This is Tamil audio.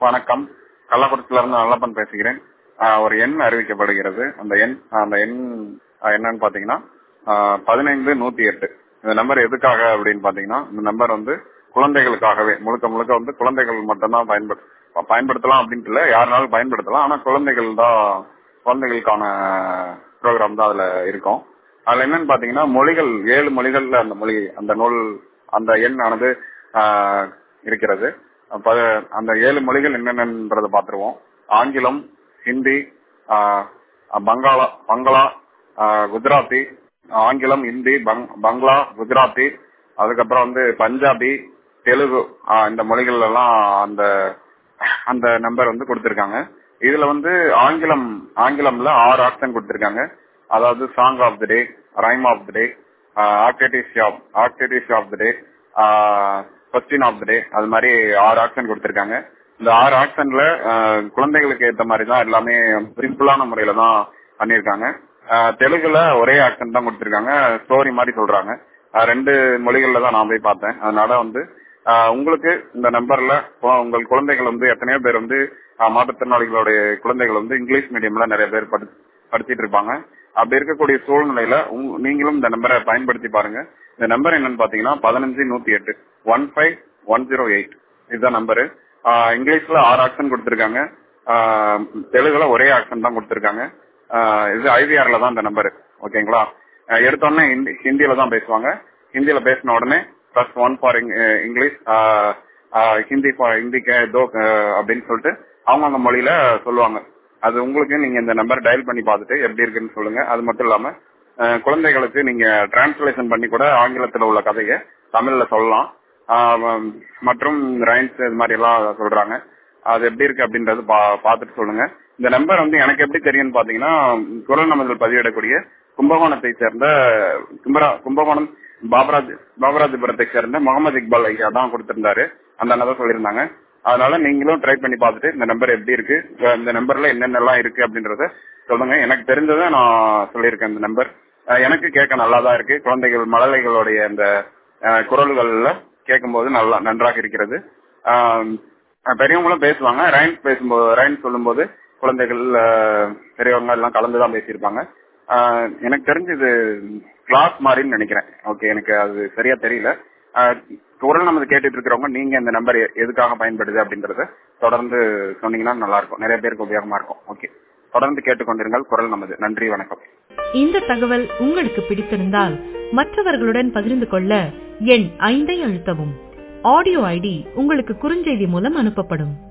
வணக்கம் கள்ளக்குறிச்சியில இருந்து நல்லப்பன் பேசுகிறேன் ஆஹ் ஒரு எண் அறிவிக்கப்படுகிறது அந்த எண் அந்த எண் ஆஹ் என்னன்னு பாத்தீங்கன்னா ஆஹ் பதினைந்து நூத்தி எட்டு இந்த நம்பர் எதுக்காக அப்படின்னு பாத்தீங்கன்னா இந்த நம்பர் வந்து குழந்தைகளுக்காகவே முழுக்க முழுக்க வந்து குழந்தைகள் மட்டும்தான் பயன்படு பயன்படுத்தலாம் அப்படின்ட்டு இல்ல யாருனாலும் பயன்படுத்தலாம் ஆனா குழந்தைகள் தான் குழந்தைகளுக்கான ப்ரோக்ராம் தான் அதுல இருக்கும் அதுல என்னன்னு பாத்தீங்கன்னா மொழிகள் ஏழு மொழிகள்ல அந்த மொழி அந்த நூல் அந்த எண் ஆனது ஆஹ் இருக்கிறது அப்ப அந்த ஏழு மொழிகள் என்னென்னன்றத பாத்துருவோம் ஆங்கிலம் ஹிந்தி ஆஹ் பங்களா பங்களா ஆஹ் குஜராத்தி ஆங்கிலம் ஹிந்தி பங் பங்களா குஜராத்தி அதுக்கப்புறம் வந்து பஞ்சாபி தெலுங்கு ஆஹ் இந்த மொழிகள் எல்லாம் அந்த அந்த நம்பர் வந்து கொடுத்திருக்காங்க இதுல வந்து ஆங்கிலம் ஆங்கிலம்ல ஆறு ஆப்ஷன் கொடுத்திருக்காங்க அதாவது song of the day rhyme of the day activities of activities of the day question of the day அது மாதிரி ஆறு ஆப்ஷன் கொடுத்திருக்காங்க இந்த ஆறு ஆப்ஷன்ல குழந்தைகளுக்கு ஏத்த மாதிரி தான் எல்லாமே சிம்பிளான முறையில தான் பண்ணியிருக்காங்க தெலுங்குல ஒரே ஆக்ஷன் தான் கொடுத்திருக்காங்க ஸ்டோரி மாதிரி சொல்றாங்க ரெண்டு மொழிகள்ல தான் நான் போய் பார்த்தேன் அதனால வந்து உங்களுக்கு இந்த நம்பர்ல உங்கள் குழந்தைகள் வந்து எத்தனையோ பேர் வந்து மாற்றுத்திறனாளிகளுடைய குழந்தைகள் வந்து இங்கிலீஷ் மீடியம்ல நிறைய பேர் படிச்சிட்டு இருப்பாங்க அப்படி இருக்கக்கூடிய சூழ்நிலையில நீங்களும் இந்த நம்பரை பயன்படுத்தி பாருங்க இந்த நம்பர் என்னன்னு பாத்தீங்கன்னா பதினஞ்சு நூத்தி எட்டு one five one zero eight இதுதான் நம்பரு இங்கிலீஷ்ல ஆறு ஆக்ஷன் கொடுத்திருக்காங்க தெலுங்குல ஒரே ஆக்ஷன் தான் கொடுத்திருக்காங்க இது ஐவிஆர்ல தான் இந்த நம்பரு ஓகேங்களா எடுத்தோடனே ஹிந்தியில தான் பேசுவாங்க ஹிந்தியில பேசின உடனே plus one for English Hindi for ஹிந்திக்கு தோ அப்படின்னு சொல்லிட்டு அவங்கவுங்க மொழியில சொல்லுவாங்க அது உங்களுக்கு நீங்க இந்த நம்பர் டயல் பண்ணி பார்த்துட்டு எப்படி இருக்குன்னு சொல்லுங்க அது மட்டும் இல்லாம குழந்தைகளுக்கு நீங்க டிரான்ஸ்லேஷன் பண்ணி கூட ஆங்கிலத்தில் உள்ள கதையை தமிழ்ல சொல்லலாம் மற்றும் ரைன்ஸ் இது மாதிரி எல்லாம் சொல்றாங்க அது எப்படி இருக்கு அப்படின்றது பார்த்துட்டு சொல்லுங்க இந்த நம்பர் வந்து எனக்கு எப்படி தெரியும்னு பாத்தீங்கன்னா குரல் நமதில் பதிவிடக்கூடிய கும்பகோணத்தை சேர்ந்த கும்பரா கும்பகோணம் பாபராஜ் பாபராஜபுரத்தை சேர்ந்த முகமது இக்பால் ஐயா தான் கொடுத்திருந்தாரு அந்த அண்ணா சொல்லியிருந்தாங்க அதனால நீங்களும் ட்ரை பண்ணி பார்த்துட்டு இந்த நம்பர் எப்படி இருக்கு இந்த நம்பர்ல என்னென்னலாம் இருக்கு அப்படின்றத சொல்லுங்க எனக்கு தெரிஞ்சதை நான் சொல்லியிருக்கேன் இந்த நம்பர் எனக்கு கேட்க நல்லா தான் இருக்கு குழந்தைகள் மழலைகளுடைய இந்த குரல்கள்ல கேட்கும்போது நல்லா நன்றாக இருக்கிறது பெரியவங்களும் பேசுவாங்க ரைன் பேசும்போது ரைன் சொல்லும்போது குழந்தைகள் பெரியவங்க எல்லாம் கலந்துதான் பேசியிருப்பாங்க எனக்கு தெரிஞ்சது கிளாஸ் மாதிரின்னு நினைக்கிறேன் ஓகே எனக்கு அது சரியா தெரியல குரல் நமது கேட்டுட்டு இருக்கிறவங்க நீங்க இந்த நம்பர் எதுக்காக பயன்படுது அப்படின்றத தொடர்ந்து சொன்னீங்கன்னா நல்லா இருக்கும் நிறைய பேருக்கு உபயோகமா இருக்கும் ஓகே தொடர்ந்து கேட்டுக்கொண்டிருங்கள் குரல் நமது நன்றி வணக்கம் இந்த தகவல் உங்களுக்கு பிடித்திருந்தால் மற்றவர்களுடன் பகிர்ந்து கொள்ள எண் ஐந்தை அழுத்தவும் ஆடியோ ஐடி உங்களுக்கு குறுஞ்செய்தி மூலம் அனுப்பப்படும்